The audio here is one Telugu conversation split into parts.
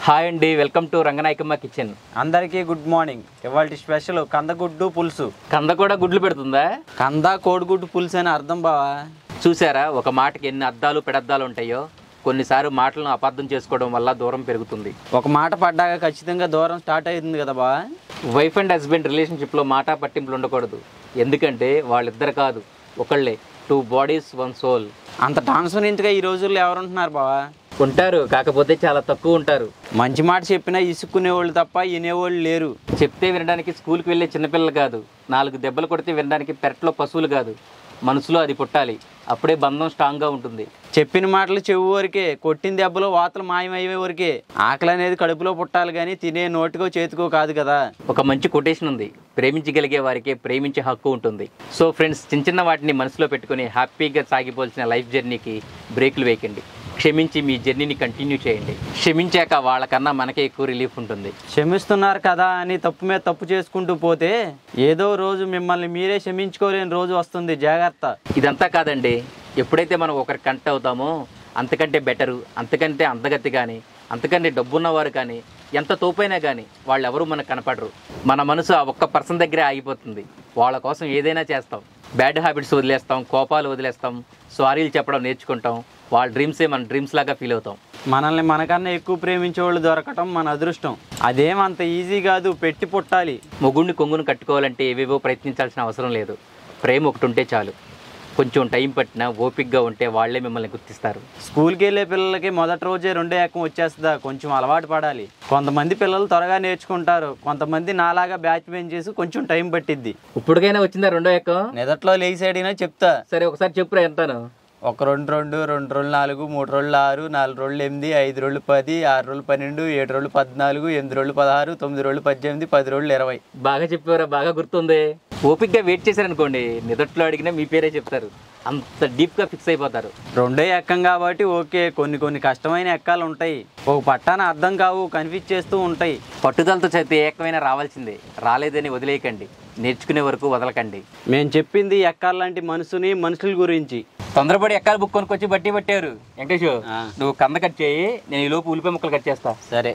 హాయ్ అండి వెల్కమ్ టు రంగనాయకమ్మ కిచెన్ అందరికీ గుడ్ మార్నింగ్ ఇవాళ స్పెషల్ కందగుడ్డు పులుసు కంద కూడా గుడ్లు పెడుతుందా కంద కోడిగుడ్డు పులుసు అని అర్థం బావా చూసారా ఒక మాటకి ఎన్ని అద్దాలు పెడద్దాలు ఉంటాయో కొన్నిసార్లు మాటలను అపార్థం చేసుకోవడం వల్ల దూరం పెరుగుతుంది ఒక మాట పడ్డాక ఖచ్చితంగా దూరం స్టార్ట్ అవుతుంది కదా బావా వైఫ్ అండ్ హస్బెండ్ రిలేషన్షిప్లో మాట పట్టింపులు ఉండకూడదు ఎందుకంటే వాళ్ళిద్దరు కాదు ఒకళ్ళే టూ బాడీస్ వన్ సోల్ అంత ట్రాన్స్పరెంట్గా ఈ రోజుల్లో ఎవరు ఉంటున్నారు బావా ఉంటారు కాకపోతే చాలా తక్కువ ఉంటారు మంచి మాట చెప్పినా ఇసుక్కునేవాళ్ళు తప్ప వినేవాళ్ళు లేరు చెప్తే వినడానికి స్కూల్కి వెళ్ళే చిన్నపిల్లలు కాదు నాలుగు దెబ్బలు కొడితే వినడానికి పెరట్లో పశువులు కాదు మనసులో అది పుట్టాలి అప్పుడే బంధం స్ట్రాంగ్గా ఉంటుంది చెప్పిన మాటలు చెవు వరకే కొట్టిన దెబ్బలో వాతలు మాయమయ్యే వరకే ఆకలి అనేది కడుపులో పుట్టాలి కానీ తినే నోటికో చేతికో కాదు కదా ఒక మంచి కొటేషన్ ఉంది ప్రేమించగలిగే వారికే ప్రేమించే హక్కు ఉంటుంది సో ఫ్రెండ్స్ చిన్న చిన్న వాటిని మనసులో పెట్టుకొని హ్యాపీగా సాగిపోవాల్సిన లైఫ్ జర్నీకి బ్రేకులు వేయకండి క్షమించి మీ జర్నీని కంటిన్యూ చేయండి క్షమించాక వాళ్ళకన్నా మనకే ఎక్కువ రిలీఫ్ ఉంటుంది క్షమిస్తున్నారు కదా అని తప్పు మీద తప్పు చేసుకుంటూ పోతే ఏదో రోజు మిమ్మల్ని మీరే క్షమించుకోలేని రోజు వస్తుంది జాగ్రత్త ఇదంతా కాదండి ఎప్పుడైతే మనం ఒకరికి కనెక్ట్ అవుతామో అంతకంటే బెటరు అంతకంటే అందగతి కానీ అంతకంటే డబ్బున్నవారు కానీ ఎంత తోపైనా కానీ వాళ్ళు ఎవరు మనకు కనపడరు మన మనసు ఆ ఒక్క పర్సన్ దగ్గరే ఆగిపోతుంది వాళ్ళ కోసం ఏదైనా చేస్తాం బ్యాడ్ హ్యాబిట్స్ వదిలేస్తాం కోపాలు వదిలేస్తాం సారీలు చెప్పడం నేర్చుకుంటాం వాళ్ళ డ్రీమ్సే మన డ్రీమ్స్ లాగా ఫీల్ అవుతాం మనల్ని మనకన్నా ఎక్కువ ప్రేమించే వాళ్ళు దొరకటం మన అదృష్టం అదేం అంత ఈజీ కాదు పెట్టి పుట్టాలి మొగుడిని కొంగును కట్టుకోవాలంటే ఏవేవో ప్రయత్నించాల్సిన అవసరం లేదు ప్రేమ ఒకటి ఉంటే చాలు కొంచెం టైం పట్టినా ఓపిక్గా ఉంటే వాళ్ళే మిమ్మల్ని గుర్తిస్తారు స్కూల్కి వెళ్ళే పిల్లలకి మొదటి రోజే రెండో ఏకం వచ్చేస్తుందా కొంచెం అలవాటు పడాలి కొంతమంది పిల్లలు త్వరగా నేర్చుకుంటారు కొంతమంది నాలాగా బ్యాచ్ బెంచ్ చేసి కొంచెం టైం పట్టిద్ది ఇప్పటికైనా వచ్చిందా రెండో ఎక్కం నిదట్లో లేసాడినా చెప్తా సరే ఒకసారి చెప్పురా ఎంతాను ఒక రెండు రెండు రెండు రోజులు నాలుగు మూడు రోజులు ఆరు నాలుగు రోజులు ఎనిమిది ఐదు రోజులు పది ఆరు రోజులు పన్నెండు ఏడు రోజులు పద్నాలుగు ఎనిమిది రోజులు పదహారు తొమ్మిది రోజులు పద్దెనిమిది పది రోజులు ఇరవై బాగా చెప్పారా బాగా గుర్తుంది ఓపిక్గా వెయిట్ చేశారనుకోండి నిదట్లో అడిగినా మీ పేరే చెప్తారు అంత డీప్గా ఫిక్స్ అయిపోతారు రెండే ఎక్కం కాబట్టి ఓకే కొన్ని కొన్ని కష్టమైన ఎక్కాలు ఉంటాయి ఒక పట్టాన అర్థం కావు కన్ఫ్యూజ్ చేస్తూ ఉంటాయి పట్టుదలతో చదివితే ఏకమైనా రావాల్సిందే రాలేదని వదిలేయకండి నేర్చుకునే వరకు వదలకండి మేము చెప్పింది ఎక్కాల లాంటి మనసుని మనుషుల గురించి తొందరపడి ఎక్కాలి బుక్ కొనుక్కొచ్చి బట్టి పట్టారు వెంకటేష్ ఆ. నువ్వు కంద కట్ చేయి నేను ఈ లోపు ఉల్లిపాయ ముక్కలు కట్ చేస్తా సరే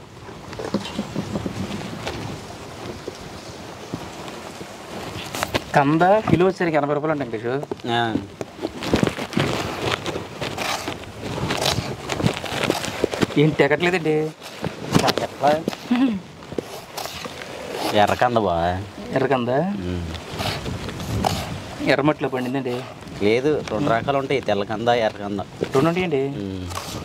కంద కిలో వచ్చేసరికి ఎనభై రూపాయలు ఉంటాయి వెంకటేష్ ఆ. ఏం తెగట్లేదండి ఎర్రకంద బా ఎర్రకంద ఎర్రమట్లో పండిందండి లేదు రెండు రకాలు ఉంటాయి తెల్లకంద ఎర్రకంద రెండు ఉంటాయండి ఉమ్.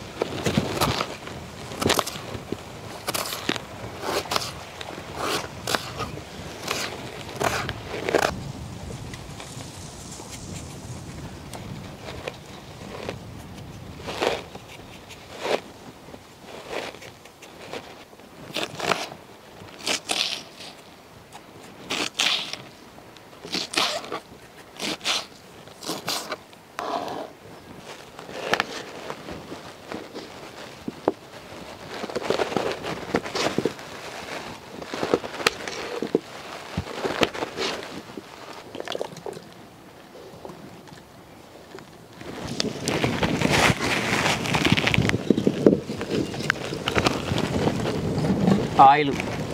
ఆయిల్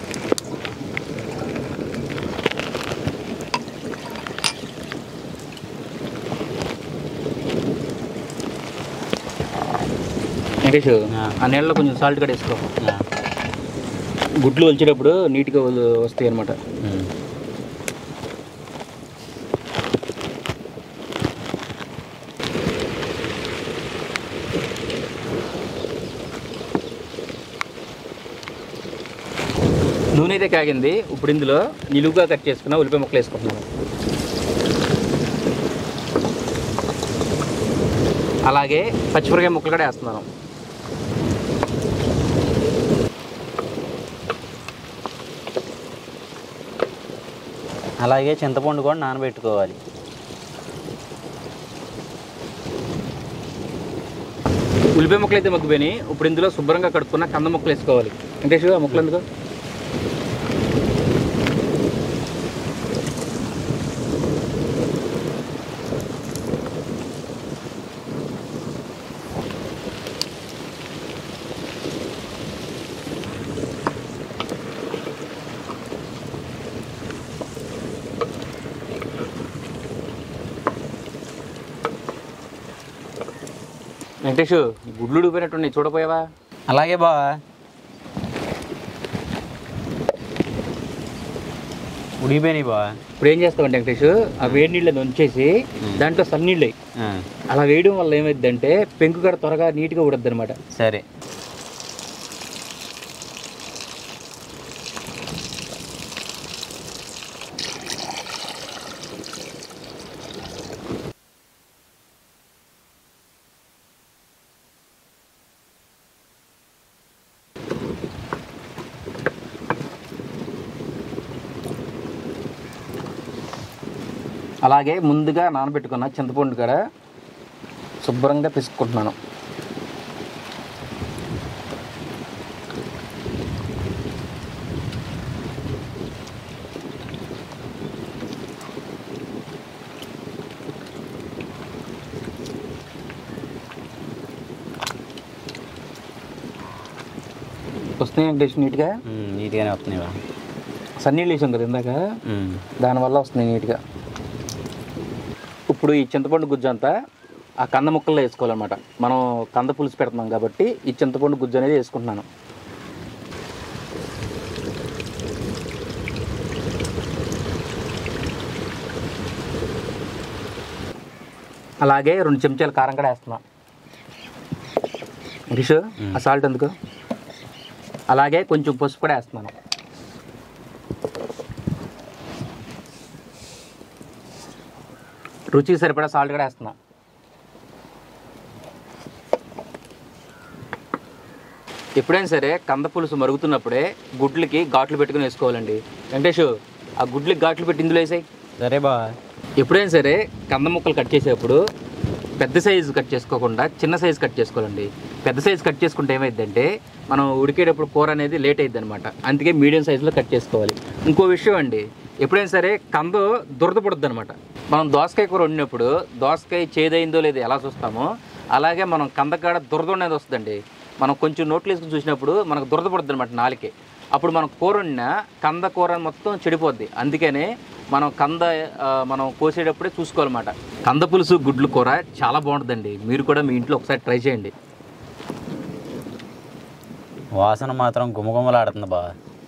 వెంకటేష్ ఆ. ఆ నీళ్ళలో కొంచెం సాల్ట్ కూడా వేసుకో ఆ. గుడ్లు వచ్చేటప్పుడు నీట్గా వస్తాయి అనమాట ఉమ్. నూనె అయితే కాగింది ఇప్పుడు ఇందులో నిలువుగా కట్ చేసుకున్న ఉల్లిపాయ ముక్కలు వేసుకుంటున్నాను అలాగే పచ్చిమిరకాయ ముక్కలు కూడా వేస్తున్నాను అలాగే చింతపండు కూడా నానబెట్టుకోవాలి ఉల్లిపాయ ముక్కలు అయితే మగ్గిపోయినాయి ఇప్పుడు ఇందులో శుభ్రంగా కడుక్కున్న కంద ముక్కలు వేసుకోవాలి వెంకటేష్ ఆ ముక్కలు ఎందుకు వెంకటేష్ గుడ్లు ఉడిపోయినట్టున్నాయి చూడపోయావా అలాగే బావా ఉడిగిపోయినాయి బావా ఇప్పుడు ఏం చేస్తామంటే వెంకటేష్ ఆ వేడి నీళ్ళని ఉంచేసి దాంట్లో సన్నీళ్ళు వేయి. ఆ, అలా వేయడం వల్ల ఏమైందంటే పెంకు కూడా త్వరగా నీట్గా ఉడద్ది అనమాట సరే అలాగే ముందుగా నానబెట్టుకున్న చింతపండు కూడా శుభ్రంగా పిసుక్కుంటున్నాను వస్తున్నాయి వెంకటేష్ నీట్గా ఉమ్, నీట్గానే వస్తున్నాయి బావ సన్నీళ్ళు వేసాం కదా ఇందాక ఉమ్, దానివల్ల వస్తుంది నీట్గా ఇప్పుడు ఈ చింతపండు గుజ్జు అంతా ఆ కంద ముక్కల్లో వేసుకోవాలన్నమాట మనం కంద పులుసు పెడుతున్నాం కాబట్టి ఈ చింతపండు గుజ్జు అనేది వేసుకుంటున్నాను అలాగే రెండు చెంచాలు కారం కూడా వేస్తున్నా రిషు ఆ సాల్ట్ ఎందుకు అలాగే కొంచెం పసుపు కూడా వేస్తున్నాను రుచికి సరిపడా సాల్ట్ కూడా వేస్తున్నాం ఎప్పుడైనా సరే కంద పులుసు మరుగుతున్నప్పుడే గుడ్లకి ఘాట్లు పెట్టుకుని వేసుకోవాలండి వెంకటేష్ ఆ గుడ్లకి ఘాట్లు పెట్టి ఇందులో వేసాయి సరే బావా ఎప్పుడైనా సరే కంద ముక్కలు కట్ చేసేటప్పుడు పెద్ద సైజు కట్ చేసుకోకుండా చిన్న సైజు కట్ చేసుకోవాలండి పెద్ద సైజు కట్ చేసుకుంటే ఏమైందంటే మనం ఉడికేటప్పుడు కూర అనేది లేట్ అయింది అనమాట అందుకే మీడియం సైజులో కట్ చేసుకోవాలి ఇంకో విషయం అండి ఎప్పుడైనా సరే కంద దురద పడుద్ది అనమాట మనం దోసకాయ కూర వండినప్పుడు దోసకాయ చేదైందో లేదో ఎలా చూస్తామో అలాగే మనం కందకాడ దురద అనేది వస్తుందండి మనం కొంచెం నోట్లు వేసుకుని చూసినప్పుడు మనకు దురద పడుద్ది అనమాట నాలుకే అప్పుడు మనం కూర వండిన కంద కూర మొత్తం చెడిపోద్ది అందుకనే మనం కంద ఆ, మనం కోసేటప్పుడే చూసుకోవాలన్నమాట కంద పులుసు గుడ్లు కూర చాలా బాగుంటుందండి మీరు కూడా మీ ఇంట్లో ఒకసారి ట్రై చేయండి వాసన మాత్రం గుమగుమలాడుతుంది బావా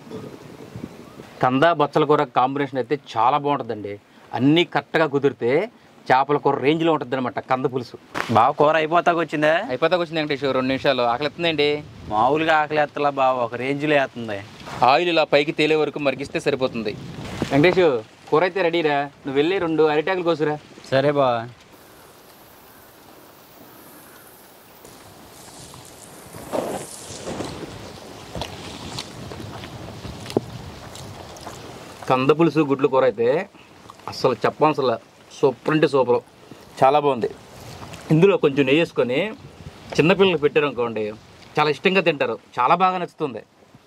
కంద బచ్చల కూర కాంబినేషన్ అయితే చాలా బాగుంటుందండి అన్నీ కరెక్ట్గా కుదిరితే చేపల కూర రేంజ్లో ఉంటుంది అనమాట కంద పులుసు బావ కూర అయిపోతాకు వచ్చిందా అయిపోతాకు వచ్చింది వెంకటేష్ రెండు నిమిషాలు ఆకలి ఎత్తుందండి మామూలుగా ఆకలి ఎత్తలా బావ ఒక రేంజ్లో వేస్తుంది ఆయిల్ ఇలా పైకి తేలే వరకు మరిగిస్తే సరిపోతుంది వెంకటేష్ కూర అయితే రెడీరా నువ్వు వెళ్ళి రెండు అరిటాకులు కోసురా సరే బావా కంద పులుసు గుడ్లు కూర అయితే అసలు చెప్పాల్సిన సూపర్ అంటే సూపర్ చాలా బాగుంది ఇందులో కొంచెం నెయ్యి వేసుకొని చిన్నపిల్లలు పెట్టారు అనుకోండి చాలా ఇష్టంగా తింటారు చాలా బాగా నచ్చుతుంది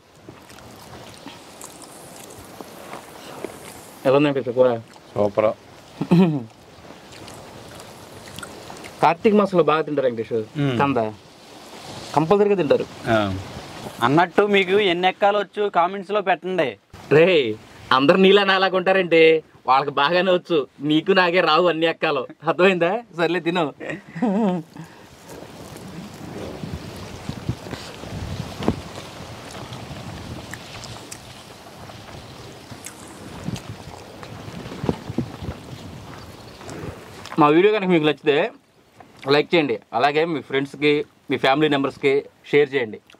ఎలా ఉందండి కూర సూపర్ కార్తీక మాసంలో బాగా తింటారు వెంకటేష్ మ్మ్. కంద కంపల్సరీగా తింటారు అన్నట్టు మీకు ఎన్ని ఎక్కాలు వచ్చు కామెంట్స్లో పెట్టండి రే అందరు నీలా నాలాగా ఉంటారంటే వాళ్ళకి బాగానే వచ్చు నీకు నాకే రావు అన్ని ఎక్కాలు అర్థమైందా సర్లే తిను మా వీడియో కనుక మీకు నచ్చితే లైక్ చేయండి అలాగే మీ ఫ్రెండ్స్కి మీ ఫ్యామిలీ మెంబర్స్కి షేర్ చేయండి